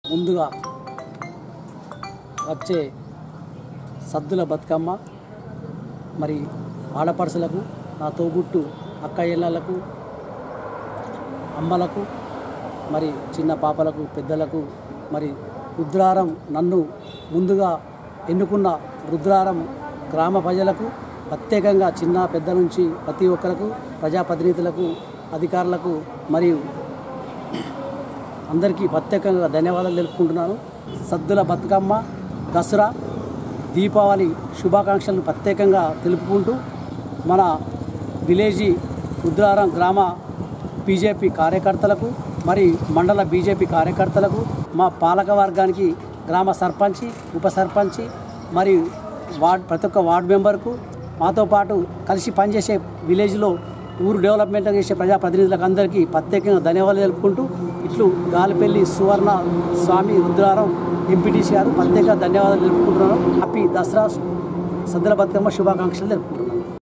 ముందుగా వచ్చే సద్దుల బతుకమ్మ మరి ఆడపడుచులకు నా తోబుట్టు అక్కయ్యలకు అమ్మలకు మరి చిన్న పాపలకు పెద్దలకు మరి రుద్రారం నన్ను ముందుగా ఎన్నుకున్న రుద్రారం గ్రామ ప్రజలకు ప్రత్యేకంగా చిన్న పెద్ద నుంచి ప్రతి ఒక్కరికి ప్రజాప్రతినిధులకు అధికారులకు మరియు అందరికీ ప్రత్యేకంగా ధన్యవాదాలు తెలుపుకుంటున్నాను సద్దుల బతుకమ్మ దసరా దీపావళి శుభాకాంక్షలను ప్రత్యేకంగా తెలుపుకుంటూ మన విలేజీ రుద్రారం గ్రామ బీజేపీ కార్యకర్తలకు మరి మండల బీజేపీ కార్యకర్తలకు మా పాలక వర్గానికి గ్రామ సర్పంచి ఉప సర్పంచి మరియు వార్డ్ ప్రతి ఒక్క వార్డు మెంబర్కు మాతో పాటు కలిసి పనిచేసే విలేజ్లో ఊరు డెవలప్మెంట్ చేసే ప్రజాప్రతినిధులకు అందరికీ ప్రత్యేకంగా ధన్యవాదాలు తెలుపుకుంటూ ఇట్లు గాలిపల్లి సువర్ణ స్వామి రుద్రారం ఎంపీటీసీ గారు ప్రత్యేక ధన్యవాదాలు తెలుపుకుంటున్నాను హ్యాపీ దసరా సద్దుల బతుకమ్మ శుభాకాంక్షలు తెలుపుకుంటున్నాను